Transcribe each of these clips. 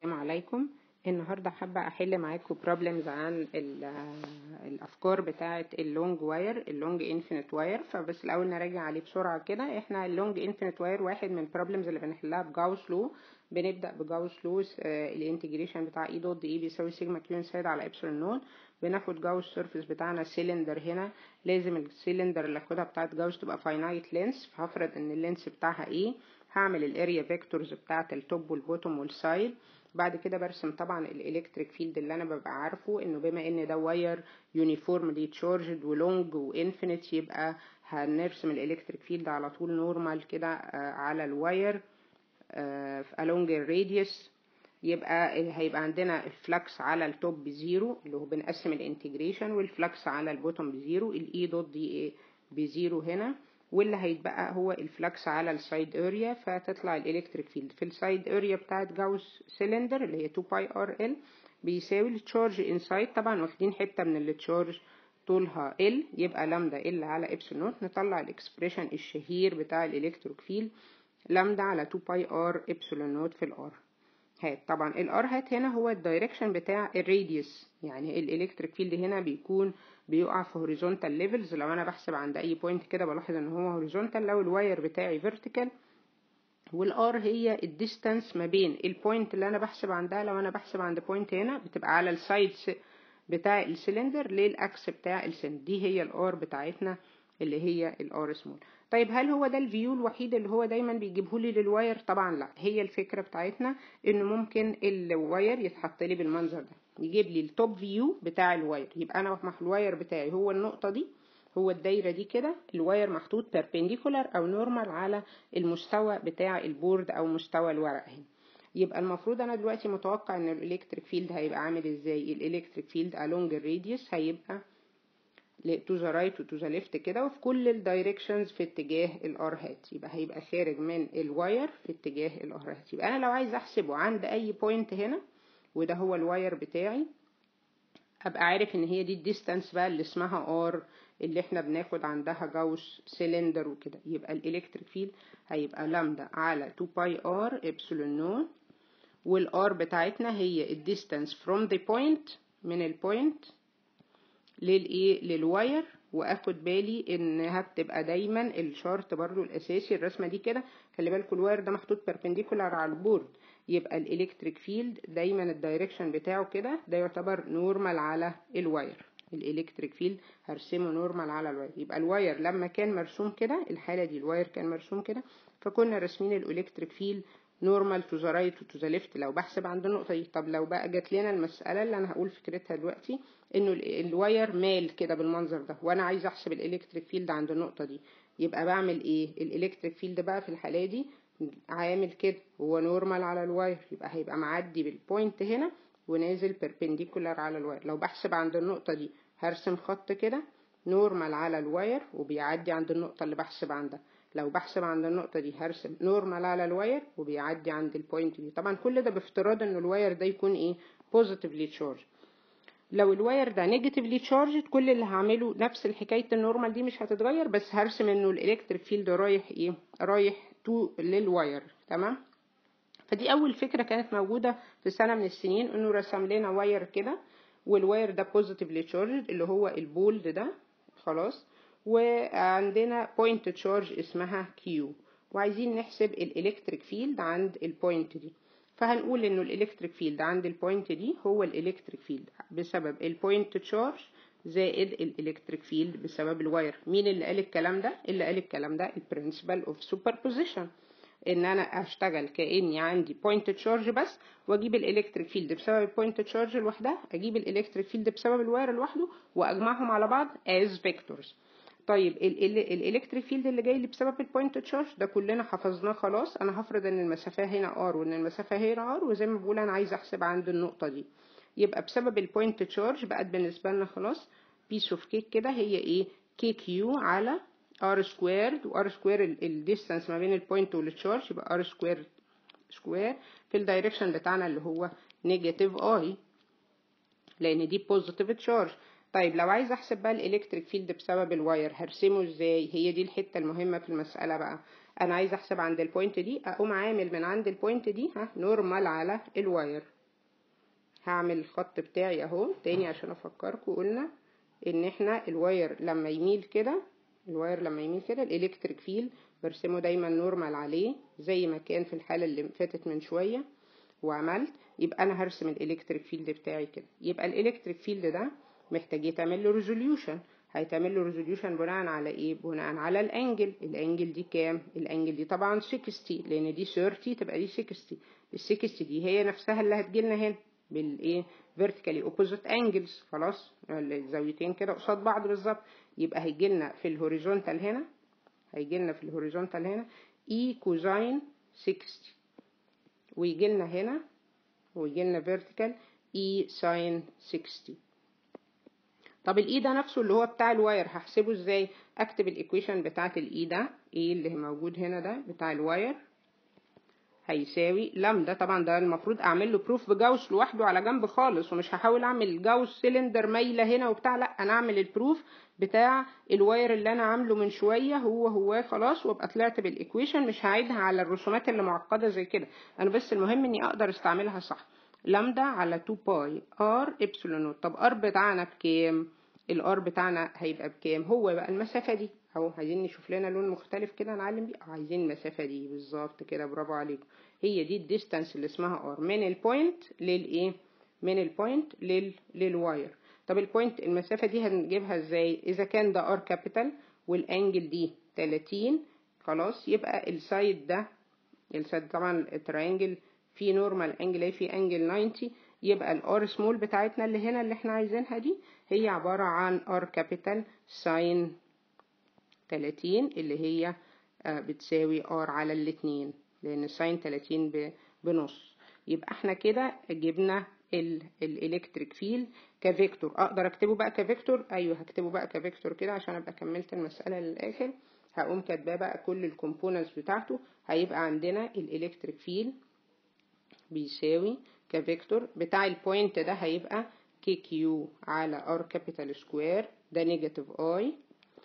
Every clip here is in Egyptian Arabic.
السلام عليكم النهارده حابه احل معاكم بروبلمز عن ال- الافكار بتاعه اللونج واير اللونج انفينيت واير فبس الاول نراجع عليه بسرعه كده احنا اللونج انفينيت واير واحد من البروبلمز اللي بنحلها بجاوس لو بنبدا بجاوس لو الانتجريشن بتاع اي دوت اي بيساوي سيجما كيو انسايد على ابسلون نود بناخد جاوس سيرفيس بتاعنا سيلندر هنا لازم السيلندر اللي اخدها بتاعت جاوس تبقى فاينايت لينس فهفرض ان اللينس بتاعها ايه هعمل الاريا فيكتورز بتاعت التوب والبوتوم والسايد بعد كده برسم طبعا الالكتريك فيلد اللي انا ببقى عارفه انه بما ان ده واير يونيفورملي تشارجد ولونج وانفينيت يبقى هنرسم الالكتريك فيلد على طول نورمال كده على الواير along الراديوس يبقى هيبقى عندنا الفلكس على التوب بزيرو اللي هو بنقسم الانتجريشن والفلكس على البوتوم بزيرو الاي دوت دي بزيرو هنا واللي هيتبقى هو الفلكس على السايد اريا فتطلع الالكتريك فيلد في السايد اريا بتاعت جاوس سيلندر اللي هي 2 باي ار ال بيساوي التشارج انسايد طبعا واخدين حته من التشارج طولها ال يبقى لامدا ال على ابسلون نوت نطلع الاكسبريشن الشهير بتاع الالكتريك فيلد لامدا على 2 باي ار ابسلون نوت في الار هات طبعا الار هات هنا هو الدايركشن بتاع الراديوس يعني الالكتريك فيلد هنا بيكون بيقع في هوريزونتال ليفلز لو انا بحسب عند اي بوينت كده بلاحظ ان هو هوريزونتال لو الواير بتاعي فيرتيكال والار هي الديستانس ما بين البوينت اللي انا بحسب عندها لو انا بحسب عند بوينت هنا بتبقى على السايد بتاع السلندر للاكس بتاع السلندر دي هي الار بتاعتنا اللي هي الار سمول طيب هل هو ده الفيو الوحيد اللي هو دايما بيجيبه لي للواير طبعا لا هي الفكره بتاعتنا ان ممكن الواير يتحط لي بالمنظر ده يجيب لي التوب فيو بتاع الواير يبقى انا مع الواير بتاعي هو النقطه دي هو الدايره دي كده الواير محطوط بيربنديكولار او نورمال على المستوى بتاع البورد او مستوى الورق هنا يبقى المفروض انا دلوقتي متوقع ان الالكتريك فيلد هيبقى عامل ازاي الالكتريك فيلد along الراديوس هيبقى تو ذا رايت وتو ذا ليفت كده وفي كل الدايركشنز في اتجاه الار هات يبقى هيبقى خارج من الواير في اتجاه الار هات يبقى انا لو عايز احسبه عند اي بوينت هنا وده هو الواير بتاعي ابقى عارف ان هي دي الديستانس بقى اللي اسمها ار اللي احنا بناخد عندها جاوس سيلندر وكده يبقى الالكتريك فيلد هيبقى لامدا على 2 باي ار ابسلون نوت والار بتاعتنا هي الديستانس فروم ذا بوينت من البوينت للايه للواير واخد بالي انها بتبقى دايما الشارت برضو الاساسي الرسمه دي كده خلي بالكم الواير ده محطوط بيربنديكولار على البورد يبقى الالكتريك فيلد دايما الدايركشن بتاعه كده ده يعتبر نورمال على الواير الالكتريك فيلد هرسمه نورمال على الواير يبقى الواير لما كان مرسوم كده الحاله دي الواير كان مرسوم كده فكنا راسمين الالكتريك فيلد نورمال تو ذا رايت وتو ذا ليفت لو بحسب عند النقطه دي طب لو بقى جات لنا المساله اللي انا هقول فكرتها دلوقتي انه الواير مال كده بالمنظر ده وانا عايزه احسب الالكتريك فيلد عند النقطه دي يبقى بعمل ايه الالكتريك فيلد بقى في الحاله دي عامل كده هو نورمال على الواير يبقى هيبقى معدي بالبوينت هنا ونازل بيربنديكولار على الواير لو بحسب عند النقطه دي هرسم خط كده نورمال على الواير وبيعدي عند النقطه اللي بحسب عندها لو بحسب عند النقطة دي هرسم نورمال على الواير وبيعدي عند البوينت دي طبعا كل ده بافتراض ان الواير ده يكون ايه بوزيتيفلي تشارج لو الواير ده نيجاتيفلي تشارجد كل اللي هعمله نفس الحكاية النورمال دي مش هتتغير بس هرسم انه الالكتريك فيلد رايح ايه رايح تو للواير تمام فدي اول فكرة كانت موجودة في سنة من السنين انه رسم لنا واير كده والواير ده بوزيتيفلي تشارجد اللي هو البولد ده خلاص وعندنا بوينت تشارج اسمها كيو وعايزين نحسب الالكتريك فيلد عند البوينت دي فهنقول انه الالكتريك فيلد عند البوينت دي هو الالكتريك فيلد بسبب البوينت تشارج زائد الالكتريك فيلد بسبب الواير مين اللي قال الكلام ده اللي قال الكلام ده البرنسبل اوف سوبربوزيشن ان انا اشتغل كاني عندي بوينت تشارج بس واجيب الالكتريك فيلد بسبب البوينت تشارج لوحدها اجيب الالكتريك فيلد بسبب الواير لوحده واجمعهم على بعض as vectors طيب الالكتريك فيلد اللي جاي لي بسبب البوينت تشارج ده كلنا حفظناه خلاص انا هفرض ان المسافه هنا ار وان المسافه هنا ار وزي ما بقول انا عايزه احسب عند النقطه دي يبقى بسبب البوينت تشارج بقت بالنسبه لنا خلاص بيس اوف كيك كده هي ايه كي كيو على ار سكويرد وار سكوير الديستانس ما بين البوينت والتشارج يبقى ار سكوير سكوير في الدايركشن بتاعنا اللي هو نيجاتيف اي لان دي بوزيتيف تشارج طيب لو عايز احسب بقى الالكتريك فيلد بسبب الواير هرسمه ازاي هي دي الحته المهمه في المساله بقى انا عايز احسب عند البوينت دي اقوم عامل من عند البوينت دي ها نورمال على الواير هعمل الخط بتاعي اهو تاني عشان افكركم قلنا ان احنا الواير لما يميل كده الواير لما يميل كده الالكتريك فيلد برسمه دايما نورمال عليه زي ما كان في الحالة اللي فاتت من شوية وعملت يبقى انا هرسم الالكتريك فيلد بتاعي كده يبقى الالكتريك فيلد ده محتاج يتعمل له ريزوليوشن هيتعمل له ريزوليوشن بناء على ايه بناء على الانجل الانجل دي كام الانجل دي طبعا 60 لان دي 30 تبقى دي 60 ال 60 دي هي نفسها اللي هتجيلنا هنا بالايه vertically opposite angles خلاص الزاويتين كده قصاد بعض بالظبط يبقى هيجي لنا في الهوريزونتال هنا هيجي لنا في الهوريزونتال هنا e كوزين 60 ويجي لنا هنا ويجي لنا vertical e ساين 60 طب الاي ده نفسه اللي هو بتاع الواير هحسبه ازاي اكتب الايكويشن بتاعت الاي ده ايه اللي موجود هنا ده بتاع الواير هيساوي لامدا طبعا ده المفروض اعمل له بروف بجاوس لوحده على جنب خالص ومش هحاول اعمل جاوس سيلندر مايله هنا وبتاع لا انا اعمل البروف بتاع الواير اللي انا عامله من شويه هو هو خلاص وابقى طلعت بالايكويشن مش هعيدها على الرسومات اللي معقده زي كده انا بس المهم اني اقدر استعملها صح لامدا على 2 باي ار ابسلون نوت طب ار بتاعنا بكام الار بتاعنا هيبقى بكام هو بقى المسافه دي اهو عايزين نشوف لنا لون مختلف كده نعلم بيه عايزين المسافه دي بالظبط كده برافو عليكم هي دي الديستانس اللي اسمها ار من البوينت للايه من البوينت لل للواير طب البوينت المسافه دي هنجيبها ازاي اذا كان ده ار كابيتال والانجل دي 30 خلاص يبقى السايد ده السايد طبعا الترينجل في نورمال انجل في انجل 90 يبقى الار سمول بتاعتنا اللي هنا اللي احنا عايزينها دي هي عبارة عن ار كابيتال ساين 30 اللي هي بتساوي ار على الاتنين لان ساين 30 بنص يبقى احنا كده جبنا الالكتريك فيلد كفيكتور اقدر اكتبه بقى كفيكتور ايوه هكتبه بقى كفيكتور كده عشان ابقى كملت المسألة للاخر هقوم كاتباه بقى كل الكومبوننتس بتاعته هيبقى عندنا الالكتريك فيلد بيساوي كفيكتور بتاع البوينت ده هيبقى كي كيو على ار كابيتال سكوير ده نيجاتيف اي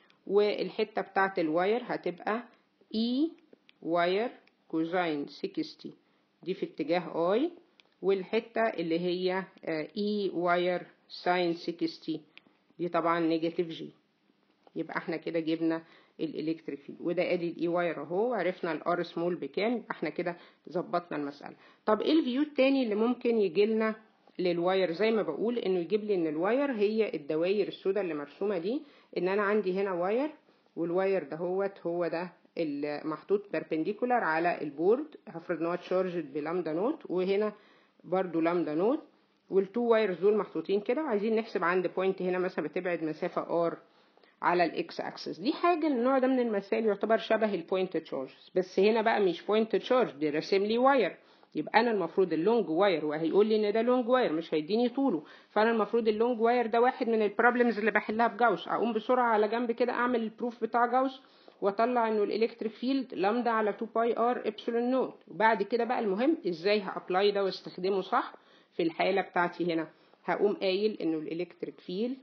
والحته بتاعه الواير هتبقى اي واير كوزين 60 دي في اتجاه اي والحته اللي هي اي واير ساين 60 دي طبعا نيجاتيف جي يبقى احنا كده جبنا الالكتريك فيلد وده ادي الاي واير اهو عرفنا الار سمول بكام يبقى احنا كده ظبطنا المساله طب ايه الفيو التاني اللي ممكن يجي لنا للواير زي ما بقول انه يجيب لي ان الواير هي الدواير السوداء اللي مرسومه دي ان انا عندي هنا واير والواير دهوت هو ده المحطوط بيربنديكولار على البورد هفرض ان هو تشارجد بلامدا نوت وهنا برضو لامدا نوت والتو وايرز دول محطوطين كده وعايزين نحسب عند بوينت هنا مثلا بتبعد مسافه ار على الاكس اكسس دي حاجه النوع ده من المسائل يعتبر شبه البوينت تشارجز بس هنا بقى مش بوينت تشارج دي راسم لي واير يبقى انا المفروض اللونج واير وهيقول لي ان ده لونج واير مش هيديني طوله فانا المفروض اللونج واير ده واحد من البروبلمز اللي بحلها بجاوس اقوم بسرعه على جنب كده اعمل البروف بتاع جاوس واطلع انه الالكتريك فيلد لامدا على 2 باي ار ابسلون نوت وبعد كده بقى المهم ازاي هابلاي ده واستخدمه صح في الحاله بتاعتي هنا هقوم قايل انه الالكتريك فيلد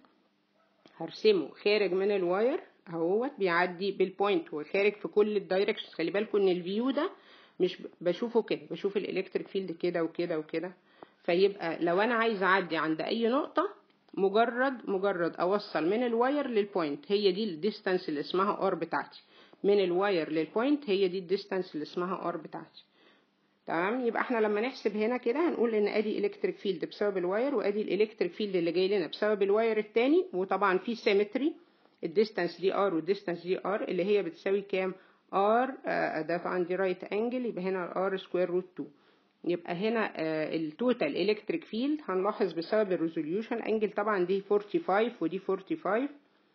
هرسمه خارج من الواير اهوت بيعدي بالبوينت وخارج في كل الدايركشنز خلي بالكم ان الفيو ده مش بشوفه كده بشوف الالكتريك فيلد كده وكده وكده فيبقى لو انا عايز اعدي عند اي نقطه مجرد مجرد اوصل من الواير للبوينت هي دي الديستانس اللي اسمها ار بتاعتي من الواير للبوينت هي دي الديستانس اللي اسمها ار بتاعتي تمام يبقى احنا لما نحسب هنا كده هنقول ان ادي الكتريك فيلد بسبب الواير وادي الالكتريك فيلد اللي جاي لنا بسبب الواير التاني وطبعا في سيمتري الديستانس دي ار والديستانس دي ار اللي هي بتساوي كام ار ده عندي رايت انجل يبقى هنا ار سكوير روت 2 يبقى هنا التوتال الكتريك فيلد هنلاحظ بسبب الريزوليوشن انجل طبعا دي 45 ودي 45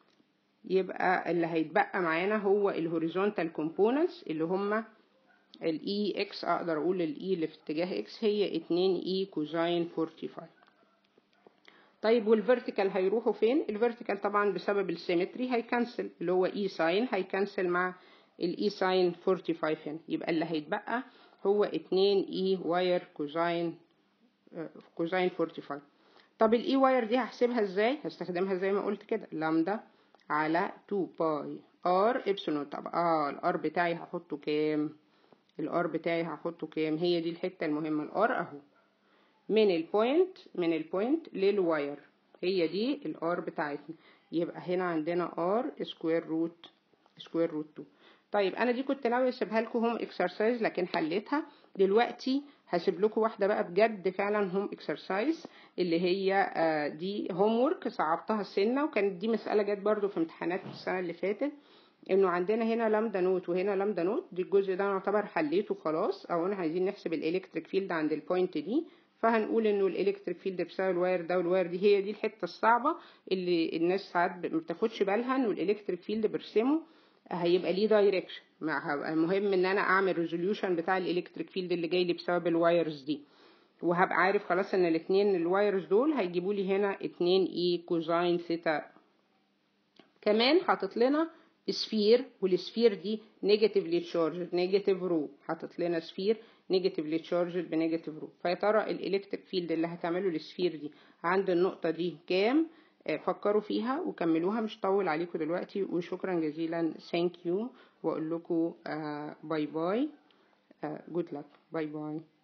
يبقى اللي هيتبقى معانا هو الهوريزونتال كومبوننتس اللي هما الاي اكس اقدر اقول الاي اللي في اتجاه اكس هي 2 اي كوزين 45 طيب والفيرتيكال هيروحوا فين الفيرتيكال طبعا بسبب السيمتري هيكنسل اللي هو اي ساين هيكنسل مع الاي ساين 45 هنا يبقى اللي هيتبقى هو 2 اي واير كوزين كوزين 45 طب الاي واير دي هحسبها ازاي هستخدمها زي ما قلت كده لامدا على 2 باي ار ابسلون طب اه الار بتاعي هحطه كام الار بتاعي هحطه كام هي دي الحته المهمه الار اهو من البوينت من البوينت للواير هي دي الار بتاعتنا يبقى هنا عندنا ار سكوير روت سكوير روت 2 طيب انا دي كنت ناوي اسيبها لكم هوم اكسرسايز لكن حليتها دلوقتي هسيب لكم واحده بقى بجد فعلا هوم اكسرسايز اللي هي آه دي هوم ورك صعبتها سنه وكانت دي مساله جت برده في امتحانات السنه اللي فاتت انه عندنا هنا لامدا نوت وهنا لامدا نوت دي الجزء ده نعتبر حليته خلاص او انا عايزين نحسب الالكتريك فيلد عند البوينت دي فهنقول انه الالكتريك فيلد بسبب الواير ده والواير دي هي دي الحته الصعبه اللي الناس ساعات ما بتاخدش بالها انه الالكتريك فيلد برسمه هيبقى ليه دايركشن المهم ان انا اعمل ريزوليوشن بتاع الالكتريك فيلد اللي جاي لي بسبب الوايرز دي وهبقى عارف خلاص ان الاثنين الوايرز دول هيجيبوا لي هنا 2 اي كوزاين ثيتا كمان حاطط لنا سفير والسفير دي نيجاتيفلي تشارجد نيجاتيف رو حاطط لنا سفير نيجاتيفلي تشارجد بنيجاتيف رو فيا ترى الالكتريك فيلد اللي هتعمله السفير دي عند النقطه دي كام فكروا فيها وكملوها مش طول عليكم دلوقتي وشكرا جزيلا ثانك يو واقول لكم باي باي جود لك باي باي